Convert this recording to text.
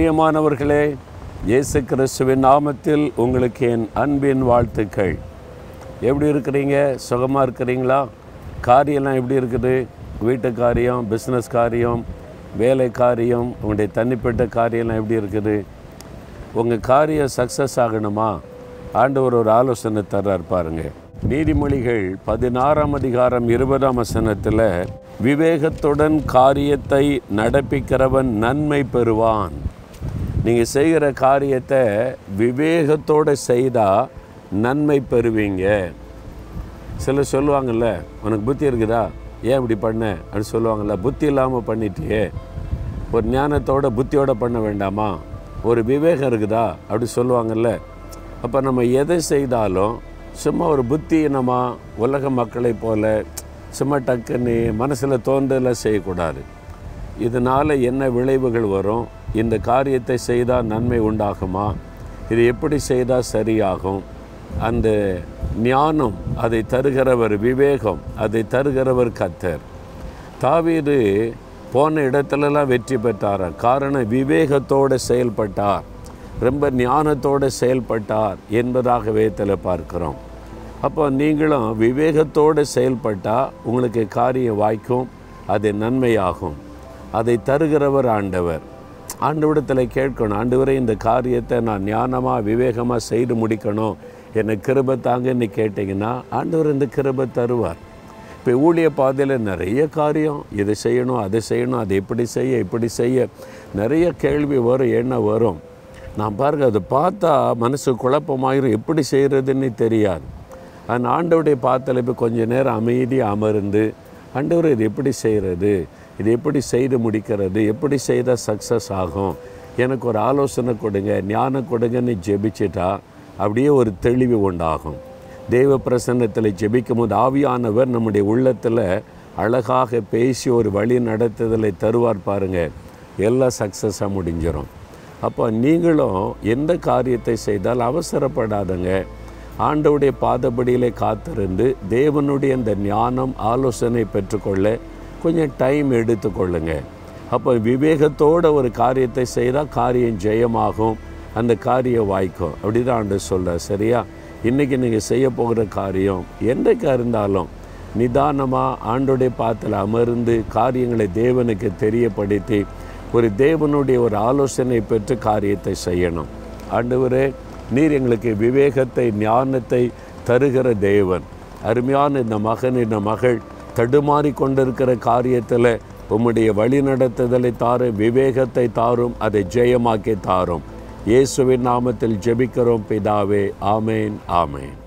பிரியமானவர்களே இயேசு கிறிஸ்துவின் நாமத்தில் உங்களுக்கு என் அன்பின் வாழ்த்துக்கள் எப்படி இருக்கிறீங்க சுகமாக இருக்கிறீங்களா காரியம்லாம் எப்படி இருக்குது வீட்டு காரியம் பிஸ்னஸ் காரியம் வேலை காரியம் உங்களுடைய தனிப்பட்ட காரியம்லாம் எப்படி இருக்குது உங்கள் காரியம் சக்ஸஸ் ஆகணுமா ஆண்டவர் ஒரு ஆலோசனை தர்றார் பாருங்க நீதிமொழிகள் பதினாறாம் அதிகாரம் இருபதாம் வசனத்தில் விவேகத்துடன் காரியத்தை நடப்பிக்கிறவன் நன்மை பெறுவான் நீங்கள் செய்கிற காரியத்தை விவேகத்தோடு செய்தால் நன்மை பெறுவீங்க சிலர் சொல்லுவாங்கல்ல உனக்கு புத்தி இருக்குதா ஏன் இப்படி பண்ண அப்படின்னு சொல்லுவாங்கல்ல புத்தி இல்லாமல் பண்ணிட்டியே ஒரு ஞானத்தோட புத்தியோட பண்ண வேண்டாமா ஒரு விவேகம் இருக்குதா அப்படி சொல்லுவாங்கல்ல அப்போ நம்ம எதை செய்தாலும் சும்மா ஒரு புத்தியினமாக உலக மக்களைப் போல சும்மா டக்குன்னு மனசில் தோன்றலாம் செய்யக்கூடாது இதனால் என்ன விளைவுகள் வரும் இந்த காரியத்தை செய்தால் நன்மை உண்டாகுமா இது எப்படி செய்தால் சரியாகும் அந்த ஞானம் அதை தருகிறவர் விவேகம் அதை தருகிறவர் கத்தர் தாவீது போன இடத்துலலாம் வெற்றி பெற்றாராம் காரணம் விவேகத்தோடு செயல்பட்டார் ரொம்ப ஞானத்தோடு செயல்பட்டார் என்பதாக வேதத்தில் பார்க்கிறோம் அப்போ நீங்களும் விவேகத்தோடு செயல்பட்டால் உங்களுக்கு காரியம் வாய்க்கும் அது நன்மையாகும் அதை தருகிறவர் ஆண்டவர் ஆண்டவிடத்தில் கேட்கணும் ஆண்டவரே இந்த காரியத்தை நான் ஞானமாக விவேகமாக செய்து முடிக்கணும் என்னை கிருபை தாங்கன்னு கேட்டிங்கன்னா ஆண்டவர் இந்த கிருபை தருவார் இப்போ ஊழிய பாதையில் நிறைய காரியம் இதை செய்யணும் அதை செய்யணும் அதை இப்படி செய்ய இப்படி செய்ய நிறைய கேள்வி வரும் என்ன வரும் நான் பாருங்க அதை பார்த்தா மனசு குழப்பமாயிரும் எப்படி செய்கிறதுன்னு தெரியாது அந்த ஆண்டவருடைய பாத்தில் இப்போ கொஞ்ச நேரம் அமைதியாக அமர்ந்து ஆண்டவர் இது எப்படி செய்கிறது இது எப்படி செய்து முடிக்கிறது எப்படி செய்தால் சக்ஸஸ் ஆகும் எனக்கு ஒரு ஆலோசனை கொடுங்க ஞானம் கொடுங்கன்னு ஜெபிச்சிட்டா அப்படியே ஒரு தெளிவு உண்டாகும் தெய்வ பிரசன்னத்தில் ஜெபிக்கும் போது ஆவியானவர் நம்முடைய உள்ளத்தில் அழகாக பேசி ஒரு வழி நடத்துதலை தருவார் பாருங்க எல்லாம் சக்ஸஸாக முடிஞ்சிடும் அப்போ நீங்களும் எந்த காரியத்தை செய்தால் அவசரப்படாதங்க ஆண்டவுடைய பாதபடியிலே காத்திருந்து தேவனுடைய இந்த ஞானம் ஆலோசனை பெற்றுக்கொள்ள கொஞ்சம் டைம் எடுத்துக்கொள்ளுங்க அப்போ விவேகத்தோட ஒரு காரியத்தை செய்தால் காரியம் ஜெயமாகும் அந்த காரியம் வாய்க்கும் அப்படி தான் ஆண்டு சொல்ல சரியா இன்றைக்கி நீங்கள் செய்ய போகிற காரியம் என்றைக்காக இருந்தாலும் நிதானமாக ஆண்டோடைய பாத்தில் அமர்ந்து காரியங்களை தேவனுக்கு தெரியப்படுத்தி ஒரு தேவனுடைய ஒரு ஆலோசனை பெற்று காரியத்தை செய்யணும் ஆண்டவரே நீர் எங்களுக்கு விவேகத்தை ஞானத்தை தருகிற தேவன் அருமையான இந்த மகன் இந்த மகள் தடுமாறி கொண்டிருக்கிற காரியத்தில் உம்முடைய வழி நடத்துதலை தாரும் விவேகத்தை தாரும் அதை ஜெயமாக்கி தாரும் இயேசுவின் நாமத்தில் ஜெபிக்கிறோம் பிதாவே ஆமேன் ஆமேன்